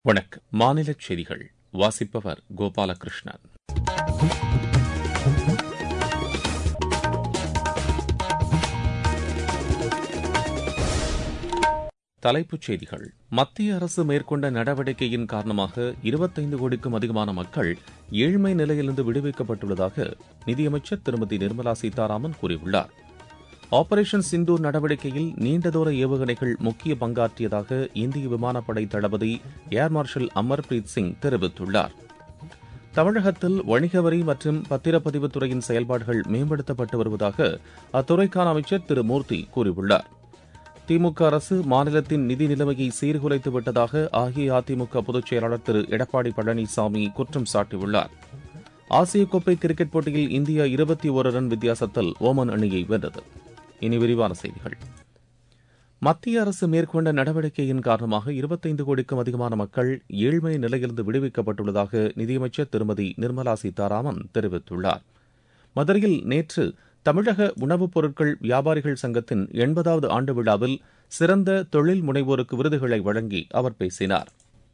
வணக்கம் மாநிலச் செய்திகள் வாசிப்பவர் கோபாலகிருஷ்ணன் தலைப்புச் செய்திகள் மத்திய அரசு மேற்கொண்ட நடவடிக்கையின் காரணமாக இருபத்தைந்து கோடிக்கும் அதிகமான மக்கள் ஏழ்மை நிலையிலிருந்து விடுவிக்கப்பட்டுள்ளதாக நிதியமைச்சர் திருமதி நிர்மலா சீதாராமன் கூறியுள்ளார் ஆபரேஷன் சிந்தூர் நடவடிக்கையில் நீண்ட தூர ஏவுகணைகள் முக்கிய பங்காற்றியதாக இந்திய விமானப்படை தளபதி ஏர் மார்ஷல் அமர்பிரீத் சிங் தெரிவித்துள்ளார் தமிழகத்தில் வணிக வரி மற்றும் பத்திரப்பதிவுத் துறையின் செயல்பாடுகள் மேம்படுத்தப்பட்டு வருவதாக அத்துறைக்கான அமைச்சர் திரு மூர்த்தி கூறியுள்ளார் திமுக அரசு மாநிலத்தின் நிதி நிலைமையை சீர்குலைத்து விட்டதாக அஇஅதிமுக பொதுச் செயலாளர் திரு எடப்பாடி பழனிசாமி குற்றம் சாட்டியுள்ளார் ஆசிய கோப்பை கிரிக்கெட் போட்டியில் இந்தியா இருபத்தி ஒரு ரன் வித்தியாசத்தில் ஓமன் அணியை வென்றது இனி விரிவான செய்திகள் மத்திய அரசு மேற்கொண்ட நடவடிக்கையின் காரணமாக இருபத்தைந்து கோடிக்கும் அதிகமான மக்கள் ஏழ்மை நிலையிலிருந்து விடுவிக்கப்பட்டுள்ளதாக நிதியமைச்சர் திருமதி நிர்மலா சீதாராமன் தெரிவித்துள்ளார் மதுரையில் நேற்று தமிழக உணவுப் பொருட்கள் வியாபாரிகள் சங்கத்தின் எண்பதாவது ஆண்டு விழாவில் சிறந்த தொழில் முனைவோருக்கு விருதுகளை வழங்கி அவர் பேசினார்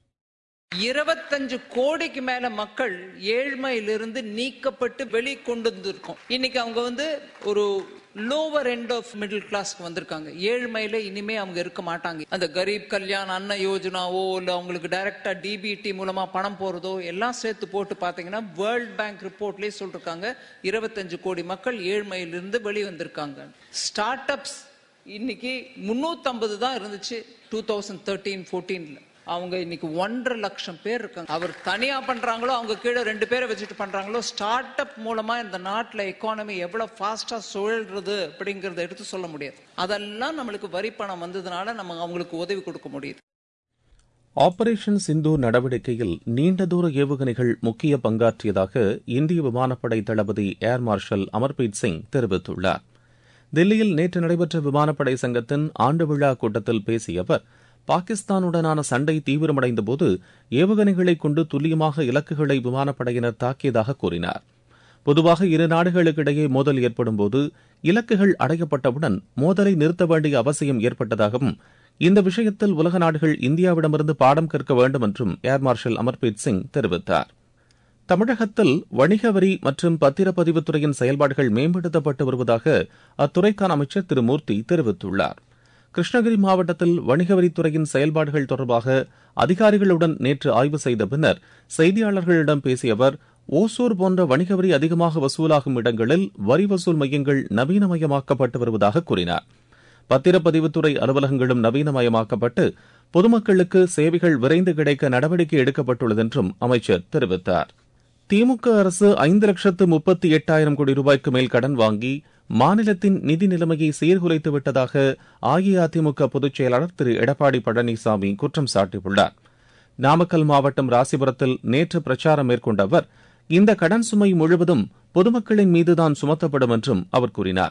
இருபத்தஞ்சு கோடிக்கு மேல மக்கள் ஏழ்மையிலிருந்து நீக்கப்பட்டு வெளியே கொண்டு வந்திருக்கோம் இன்னைக்கு அவங்க வந்து ஒரு லோவர் எண்ட் ஆஃப் மிடில் கிளாஸ்க்கு வந்திருக்காங்க ஏழ்மையில இனிமே அவங்க இருக்க மாட்டாங்க அந்த கரீப் கல்யாண் அன்ன யோஜனாவோ இல்ல அவங்களுக்கு டைரக்டா டிபிடி மூலமா பணம் போறதோ எல்லாம் சேர்த்து போட்டு பாத்தீங்கன்னா வேர்ல்ட் பேங்க் ரிப்போர்ட்லயே சொல்லிருக்காங்க இருபத்தஞ்சு கோடி மக்கள் ஏழ்மையிலிருந்து வெளியே வந்திருக்காங்க ஸ்டார்ட் அப்ஸ் இன்னைக்கு முன்னூத்தம்பது தான் இருந்துச்சு டூ தௌசண்ட் தேர்ட்டீன் ஃபோர்டீன்ல அவங்க இன்னைக்கு ஒன்றரை லட்சம் பேர் இருக்காங்க அவர் தனியா பண்றாங்களோ அவங்க கீழே ரெண்டு பேரை வச்சுட்டு பண்றாங்களோ ஸ்டார்ட் அப் மூலமா இந்த நாட்டுல எக்கானமி எவ்வளவு ஃபாஸ்டா சுழல்றது அப்படிங்கறத எடுத்து சொல்ல முடியாது அதெல்லாம் நம்மளுக்கு வரி பணம் வந்ததுனால நம்ம அவங்களுக்கு உதவி கொடுக்க முடியுது ஆபரேஷன் சிந்தூர் நடவடிக்கையில் நீண்ட தூர ஏவுகணைகள் முக்கிய பங்காற்றியதாக இந்திய விமானப்படை தளபதி ஏர் மார்ஷல் அமர்பீத் சிங் தெரிவித்துள்ளார் தில்லியில் நேற்று நடைபெற்ற விமானப்படை சங்கத்தின் ஆண்டு விழா கூட்டத்தில் பேசிய அவர் பாகிஸ்தானுடனான சண்டை தீவிரமடைந்தபோது ஏவுகணைகளை கொண்டு துல்லியமாக இலக்குகளை விமானப்படையினர் தாக்கியதாக கூறினார் பொதுவாக இரு நாடுகளுக்கிடையே மோதல் ஏற்படும்போது இலக்குகள் அடையப்பட்டவுடன் மோதலை நிறுத்த வேண்டிய அவசியம் ஏற்பட்டதாகவும் இந்த விஷயத்தில் உலக நாடுகள் இந்தியாவிடமிருந்து பாடம் கற்க வேண்டும் என்றும் ஏர் மார்ஷல் அமர்பீத் சிங் தெரிவித்தார் தமிழகத்தில் வணிக வரி மற்றும் பத்திரப்பதிவுத்துறையின் செயல்பாடுகள் மேம்படுத்தப்பட்டு வருவதாக அத்துறைக்கான அமைச்சர் திரு மூர்த்தி தெரிவித்துள்ளார் கிருஷ்ணகிரி மாவட்டத்தில் வணிக வரித்துறையின் செயல்பாடுகள் தொடர்பாக அதிகாரிகளுடன் நேற்று ஆய்வு செய்த பின்னர் செய்தியாளர்களிடம் பேசிய அவர் ஓசூர் போன்ற வணிக வரி அதிகமாக வசூலாகும் இடங்களில் வரி வசூல் மையங்கள் நவீனமயமாக்கப்பட்டு வருவதாக கூறினார் பத்திரப்பதிவுத்துறை அலுவலகங்களும் நவீனமயமாக்கப்பட்டு பொதுமக்களுக்கு சேவைகள் விரைந்து கிடைக்க நடவடிக்கை எடுக்கப்பட்டுள்ளது என்றும் அமைச்சர் தெரிவித்தார் திமுக அரசு ஐந்து லட்சத்து முப்பத்தி எட்டாயிரம் கோடி ரூபாய்க்கு மேல் கடன் வாங்கி மாநிலத்தின் நிதி நிலைமையை சீர்குலைத்து விட்டதாக அஇஅதிமுக பொதுச் செயலாளர் திரு எடப்பாடி பழனிசாமி குற்றம் சாட்டியுள்ளார் நாமக்கல் மாவட்டம் ராசிபுரத்தில் நேற்று பிரச்சாரம் மேற்கொண்ட அவர் இந்த கடன் சுமை முழுவதும் பொதுமக்களின் மீதுதான் சுமத்தப்படும் என்றும் அவர் கூறினார்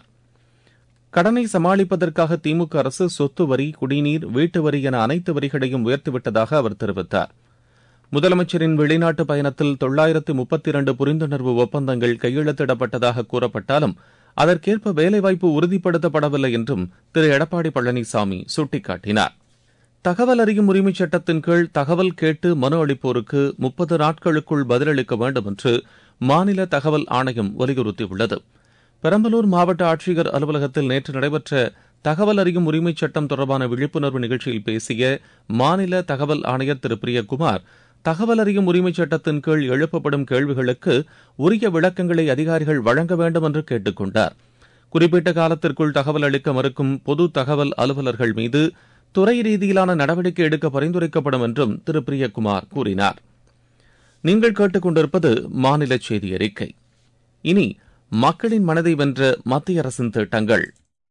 கடனை சமாளிப்பதற்காக திமுக அரசு சொத்து வரி குடிநீர் வீட்டு வரி என அனைத்து வரிகளையும் உயர்த்திவிட்டதாக அவர் தெரிவித்தார் முதலமைச்சரின் வெளிநாட்டு பயணத்தில் தொள்ளாயிரத்து முப்பத்தி இரண்டு புரிந்துணர்வு ஒப்பந்தங்கள் கையெழுத்திடப்பட்டதாக கூறப்பட்டாலும் அதற்கேற்ப வேலைவாய்ப்பு உறுதிப்படுத்தப்படவில்லை என்றும் திரு எடப்பாடி பழனிசாமி சுட்டிக்காட்டினார் தகவல் அறியும் உரிமைச் சட்டத்தின் கீழ் தகவல் கேட்டு மனு அளிப்போருக்கு முப்பது நாட்களுக்குள் பதிலளிக்க வேண்டும் என்று மாநில தகவல் ஆணையம் வலியுறுத்தியுள்ளது பெரம்பலூர் மாவட்ட ஆட்சியர் அலுவலகத்தில் நேற்று நடைபெற்ற தகவல் அறியும் உரிமைச் சட்டம் தொடர்பான விழிப்புணர்வு நிகழ்ச்சியில் பேசிய மாநில தகவல் ஆணையர் திரு பிரியகுமார் தகவல் அறியும் உரிமைச் சட்டத்தின் கீழ் எழுப்பப்படும் கேள்விகளுக்கு உரிய விளக்கங்களை அதிகாரிகள் வழங்க வேண்டும் என்று கேட்டுக் கொண்டார் குறிப்பிட்ட காலத்திற்குள் தகவல் அளிக்க மறுக்கும் பொது தகவல் அலுவலர்கள் மீது துறை ரீதியிலான நடவடிக்கை எடுக்க பரிந்துரைக்கப்படும் என்றும் திரு பிரியகுமார் கூறினார் நீங்கள் கேட்டுக்கொண்டிருப்பது மாநில செய்தி அறிக்கை இனி மக்களின் மனதை வென்ற மத்திய அரசின் திட்டங்கள்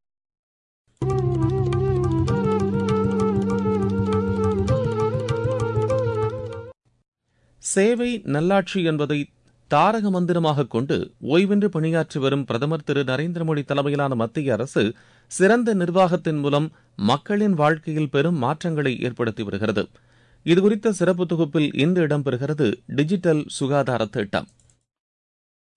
சேவை நல்லாட்சி என்பதை தாரக மந்திரமாக கொண்டு ஓய்வின்றி பணியாற்றி வரும் பிரதமர் திரு நரேந்திர மோடி தலைமையிலான மத்திய அரசு சிறந்த நிர்வாகத்தின் மூலம் மக்களின் வாழ்க்கையில் பெரும் மாற்றங்களை ஏற்படுத்தி வருகிறது இதுகுறித்த சிறப்பு தொகுப்பில் இன்று இடம்பெறுகிறது டிஜிட்டல் சுகாதார திட்டம்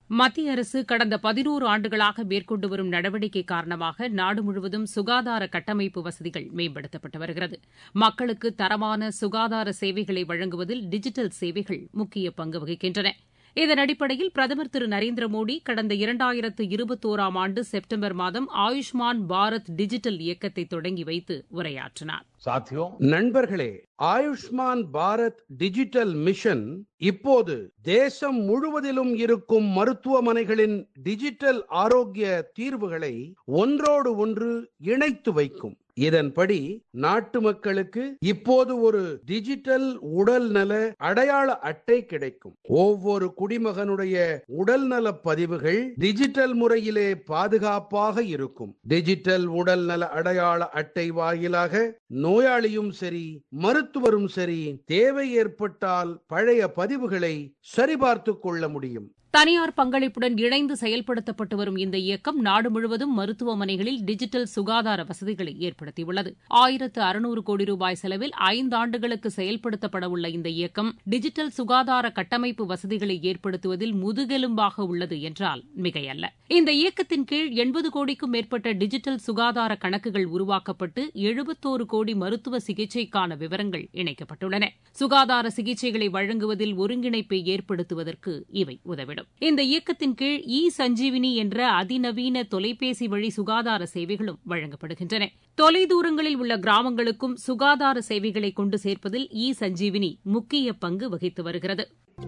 மத்திய அரசு கடந்த பதினோரு ஆண்டுகளாக மேற்கொண்டு வரும் நடவடிக்கை காரணமாக நாடு முழுவதும் சுகாதார கட்டமைப்பு வசதிகள் மேம்படுத்தப்பட்டு வருகிறது மக்களுக்கு தரமான சுகாதார சேவைகளை வழங்குவதில் டிஜிட்டல் சேவைகள் முக்கிய பங்கு வகிக்கின்றன இதன் அடிப்படையில் பிரதமர் திரு நரேந்திர மோடி கடந்த இரண்டாயிரத்து இருபத்தோராம் ஆண்டு செப்டம்பர் மாதம் ஆயுஷ்மான் பாரத் டிஜிட்டல் இயக்கத்தை தொடங்கி வைத்து உரையாற்றினார் நண்பர்களே ஆயுஷ்மான் பாரத் டிஜிட்டல் மிஷன் இப்போது தேசம் முழுவதிலும் இருக்கும் மருத்துவமனைகளின் டிஜிட்டல் ஆரோக்கிய தீர்வுகளை ஒன்றோடு ஒன்று இணைத்து வைக்கும் இதன்படி நாட்டு மக்களுக்கு இப்போது ஒரு டிஜிட்டல் உடல் நல அடையாள அட்டை கிடைக்கும் ஒவ்வொரு குடிமகனுடைய உடல் நல பதிவுகள் டிஜிட்டல் முறையிலே பாதுகாப்பாக இருக்கும் டிஜிட்டல் உடல் நல அடையாள அட்டை வாயிலாக நோயாளியும் சரி மருத்துவரும் சரி தேவை ஏற்பட்டால் பழைய பதிவுகளை சரிபார்த்து கொள்ள முடியும் தனியார் பங்களிப்புடன் இணைந்து செயல்படுத்தப்பட்டு வரும் இந்த இயக்கம் நாடு முழுவதும் மருத்துவமனைகளில் டிஜிட்டல் சுகாதார வசதிகளை ஏற்படுத்தியுள்ளது ஆயிரத்து அறுநூறு கோடி ரூபாய் செலவில் ஐந்தாண்டுகளுக்கு செயல்படுத்தப்பட உள்ள இந்த இயக்கம் டிஜிட்டல் சுகாதார கட்டமைப்பு வசதிகளை ஏற்படுத்துவதில் முதுகெலும்பாக உள்ளது என்றால் மிகையல்ல இந்த இயக்கத்தின் கீழ் எண்பது கோடிக்கும் மேற்பட்ட டிஜிட்டல் சுகாதார கணக்குகள் உருவாக்கப்பட்டு எழுபத்தோரு கோடி மருத்துவ சிகிச்சைக்கான விவரங்கள் இணைக்கப்பட்டுள்ளன சுகாதார சிகிச்சைகளை வழங்குவதில் ஒருங்கிணைப்பை ஏற்படுத்துவதற்கு இவை உதவிடும் இந்த இயக்கத்தின் கீழ் இ சஞ்சீவினி என்ற அதிநவீன தொலைபேசி வழி சுகாதார சேவைகளும் வழங்கப்படுகின்றன தொலைதூரங்களில் உள்ள கிராமங்களுக்கும் சுகாதார சேவைகளை கொண்டு சேர்ப்பதில் இ சஞ்சீவினி முக்கிய பங்கு வகித்து வருகிறது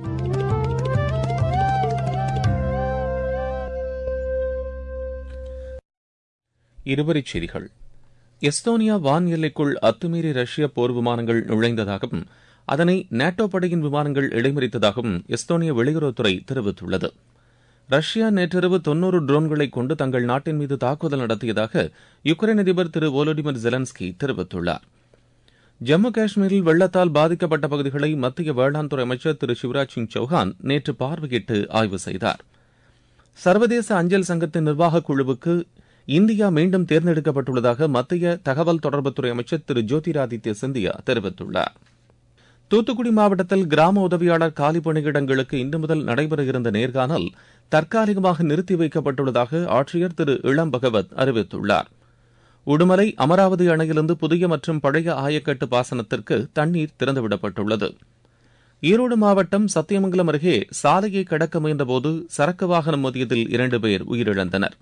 இருவரிச் செய்திகள் எஸ்தோனியா வான் எல்லைக்குள் அத்துமீறி ரஷ்ய போர் விமானங்கள் நுழைந்ததாகவும் அதனை நேட்டோ படையின் விமானங்கள் இடைமறித்ததாகவும் எஸ்தோனிய வெளியுறவுத்துறை தெரிவித்துள்ளது ரஷ்யா நேற்றிரவு தொன்னூறு ட்ரோன்களை கொண்டு தங்கள் நாட்டின் மீது தாக்குதல் நடத்தியதாக யுக்ரைன் அதிபர் திரு வோலோடிமிர் ஜெலன்ஸ்கி தெரிவித்துள்ளார் ஜம்மு காஷ்மீரில் வெள்ளத்தால் பாதிக்கப்பட்ட பகுதிகளை மத்திய வேளாண் துறை அமைச்சர் திரு சிவராஜ் சிங் சௌஹான் நேற்று பார்வையிட்டு ஆய்வு செய்தார் சர்வதேச அஞ்சல் சங்கத்தின் நிர்வாகக் குழுவுக்கு இந்தியா மீண்டும் தேர்ந்தெடுக்கப்பட்டுள்ளதாக மத்திய தகவல் தொடர்புத்துறை அமைச்சர் திரு ஜோதிராதித்ய சிந்தியா தெரிவித்துள்ளார் தூத்துக்குடி மாவட்டத்தில் கிராம உதவியாளர் காலி பணியிடங்களுக்கு இன்று முதல் நடைபெற இருந்த நேர்காணல் தற்காலிகமாக நிறுத்தி வைக்கப்பட்டுள்ளதாக ஆட்சியர் திரு இளம் பகவத் அறிவித்துள்ளார் உடுமலை அமராவதி அணையிலிருந்து புதிய மற்றும் பழைய ஆயக்கட்டு பாசனத்திற்கு தண்ணீர் திறந்துவிடப்பட்டுள்ளது ஈரோடு மாவட்டம் சத்தியமங்கலம் அருகே சாலையை கடக்க முயன்றபோது சரக்கு வாகனம் மோதியதில் இரண்டு பேர் உயிரிழந்தனர்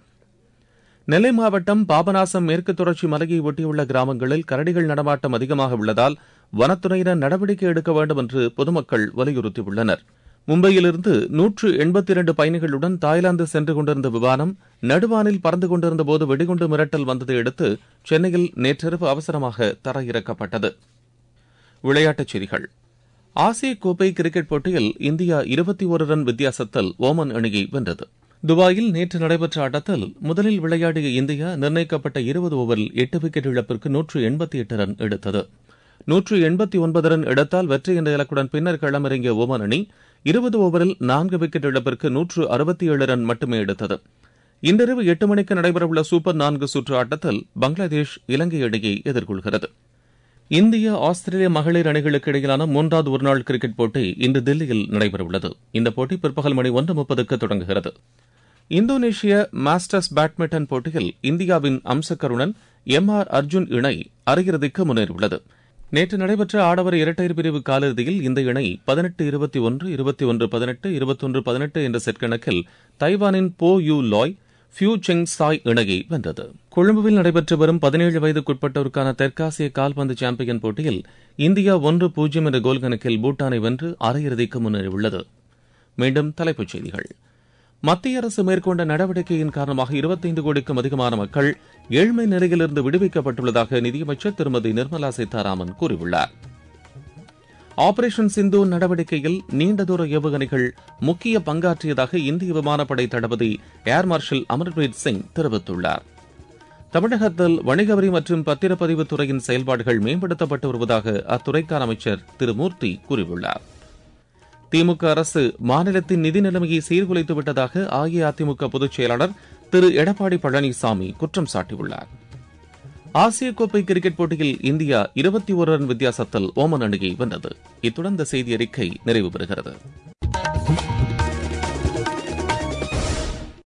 நெல்லை மாவட்டம் பாபநாசம் மேற்கு தொடர்ச்சி மலையை ஒட்டியுள்ள கிராமங்களில் கரடிகள் நடமாட்டம் அதிகமாக உள்ளதால் வனத்துறையினர் நடவடிக்கை எடுக்க வேண்டும் என்று பொதுமக்கள் வலியுறுத்தியுள்ளனர் மும்பையிலிருந்து நூற்று எண்பத்தி இரண்டு பயணிகளுடன் தாய்லாந்து சென்று கொண்டிருந்த விமானம் நடுவானில் பறந்து கொண்டிருந்தபோது வெடிகுண்டு மிரட்டல் வந்ததை அடுத்து சென்னையில் நேற்றிரவு அவசரமாக தரையிறக்கப்பட்டது விளையாட்டுச் செய்திகள் ஆசிய கோப்பை கிரிக்கெட் போட்டியில் இந்தியா இருபத்தி ஒரு ரன் வித்தியாசத்தில் ஓமன் அணியை வென்றது துபாயில் நேற்று நடைபெற்ற ஆட்டத்தில் முதலில் விளையாடிய இந்தியா நிர்ணயிக்கப்பட்ட இருபது ஓவரில் எட்டு விக்கெட் இழப்பிற்கு நூற்று எண்பத்தி எட்டு ரன் எடுத்தது நூற்று எண்பத்தி ஒன்பது ரன் எடுத்தால் வெற்றி என்ற இலக்குடன் பின்னர் களமிறங்கிய ஓமன் அணி இருபது ஓவரில் நான்கு விக்கெட் இழப்பிற்கு நூற்று அறுபத்தி ஏழு ரன் மட்டுமே எடுத்தது இன்றிரவு எட்டு மணிக்கு நடைபெறவுள்ள சூப்பர் நான்கு சுற்று ஆட்டத்தில் பங்களாதேஷ் இலங்கை அணியை எதிர்கொள்கிறது இந்திய ஆஸ்திரேலிய மகளிர் அணிகளுக்கு இடையிலான மூன்றாவது ஒருநாள் கிரிக்கெட் போட்டி இன்று தில்லியில் நடைபெறவுள்ளது இந்த போட்டி பிற்பகல் மணி ஒன்று முப்பதுக்கு தொடங்குகிறது இந்தோனேஷிய மாஸ்டர்ஸ் பேட்மிண்டன் போட்டியில் இந்தியாவின் அம்சக்கருணன் எம் ஆர் அர்ஜுன் இணை அரையிறுதிக்கு முன்னேறியுள்ளது நேற்று நடைபெற்ற ஆடவர் இரட்டையர் பிரிவு காலிறுதியில் இந்த இணை பதினெட்டு இருபத்தி ஒன்று இருபத்தி ஒன்று பதினெட்டு இருபத்தொன்று பதினெட்டு என்ற செட் கணக்கில் தைவானின் Po Yu Lai Fu Cheng Tsai இணையை வென்றது கொழும்புவில் நடைபெற்று வரும் பதினேழு வயதுக்குட்பட்டோருக்கான தெற்காசிய கால்பந்து சாம்பியன் போட்டியில் இந்தியா ஒன்று பூஜ்ஜியம் என்ற கோல் கணக்கில் பூட்டானை வென்று அரையிறுதிக்கு முன்னேறியுள்ளது மீண்டும் தலைப்புச் செய்திகள் மத்திய அரசு மேற்கொண்ட நடவடிக்கையின் காரணமாக இருபத்தைந்து கோடிக்கும் அதிகமான மக்கள் ஏழ்மை நிலையிலிருந்து விடுவிக்கப்பட்டுள்ளதாக நிதியமைச்சர் திருமதி நிர்மலா சீதாராமன் கூறியுள்ளார் ஆபரேஷன் சிந்து நடவடிக்கையில் நீண்ட தூர ஏவுகணைகள் முக்கிய பங்காற்றியதாக இந்திய விமானப்படை தளபதி ஏர் மார்ஷல் அமர்பிரீத் சிங் தெரிவித்துள்ளார் தமிழகத்தில் வணிக வரி மற்றும் பத்திரப்பதிவு துறையின் செயல்பாடுகள் மேம்படுத்தப்பட்டு வருவதாக அத்துறைக்கான அமைச்சர் திரு மூர்த்தி கூறியுள்ளார் திமுக அரசு மாநிலத்தின் நிதி நிலைமையை சீர்குலைத்து விட்டதாக அஇஅதிமுக பொதுச் செயலாளர் திரு எடப்பாடி பழனிசாமி குற்றம் சாட்டியுள்ளார் ஆசிய கோப்பை கிரிக்கெட் போட்டியில் இந்தியா இருபத்தி ஒரு ரன் வித்தியாசத்தில் ஓமன் அணியை வென்றது இத்துடன் இந்த செய்தி அறிக்கை நிறைவு பெறுகிறது